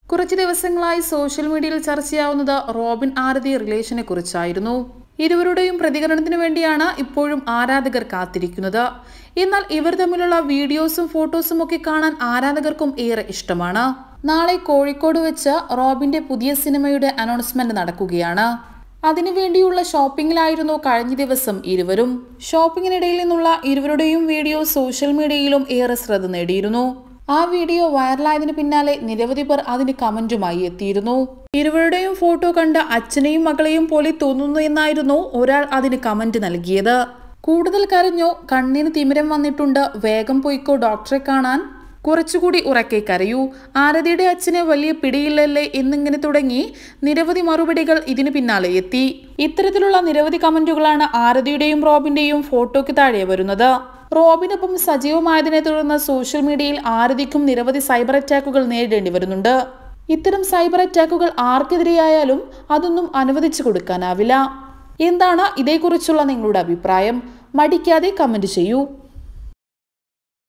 കുറച്ച് ദിവസങ്ങളായി സോഷ്യൽ മീഡിയയിൽ ചർച്ചയാവുന്നത് റോബിൻ ആരതി റിലേഷനെ കുറിച്ചായിരുന്നു ഇരുവരുടെയും പ്രതികരണത്തിന് വേണ്ടിയാണ് ഇപ്പോഴും ആരാധകർ കാത്തിരിക്കുന്നത് എന്നാൽ ഇവർ തമ്മിലുള്ള വീഡിയോസും ഫോട്ടോസും ഒക്കെ കാണാൻ ആരാധകർക്കും ഏറെ ഇഷ്ടമാണ് നാളെ കോഴിക്കോട് വെച്ച് റോബിന്റെ പുതിയ സിനിമയുടെ അനൗൺസ്മെന്റ് നടക്കുകയാണ് അതിനുവേണ്ടിയുള്ള ഷോപ്പിംഗിലായിരുന്നു കഴിഞ്ഞ ദിവസം ഇരുവരും ഷോപ്പിംഗിനിടയിൽ നിന്നുള്ള ഇരുവരുടെയും വീഡിയോ സോഷ്യൽ മീഡിയയിലും ഏറെ ശ്രദ്ധ നേടിയിരുന്നു ആ വീഡിയോ വൈറലായതിനു പിന്നാലെ നിരവധി പേർ അതിന് കമന്റുമായി എത്തിയിരുന്നു ഇരുവരുടെയും ഫോട്ടോ കണ്ട് അച്ഛനെയും മകളെയും പോലെ തോന്നുന്നു എന്നായിരുന്നു ഒരാൾ അതിന് കമന്റ് നൽകിയത് കൂടുതൽ കരഞ്ഞോ കണ്ണിന് തിമിരം വന്നിട്ടുണ്ട് വേഗം പോയിക്കോ ഡോക്ടറെ കാണാൻ കുറച്ചുകൂടി ഉറക്കെ കരയൂ ആരതിയുടെ അച്ഛനെ വലിയ പിടിയില്ലല്ലേ എന്നിങ്ങനെ തുടങ്ങി നിരവധി മറുപടികൾ ഇതിനു പിന്നാലെ എത്തി ഇത്തരത്തിലുള്ള നിരവധി കമന്റുകളാണ് ആരതിയുടെയും റോബിന്റെയും ഫോട്ടോയ്ക്ക് താഴെ വരുന്നത് റോബിനൊപ്പം സജീവമായതിനെ തുടർന്ന് സോഷ്യൽ മീഡിയയിൽ ആരതിക്കും നിരവധി സൈബർ അറ്റാക്കുകൾ നേരിടേണ്ടി വരുന്നുണ്ട് ഇത്തരം സൈബർ അറ്റാക്കുകൾ ആർക്കെതിരെയായാലും അതൊന്നും അനുവദിച്ചു കൊടുക്കാനാവില്ല എന്താണ് ഇതേക്കുറിച്ചുള്ള നിങ്ങളുടെ അഭിപ്രായം മടിക്കാതെ കമന്റ് ചെയ്യൂ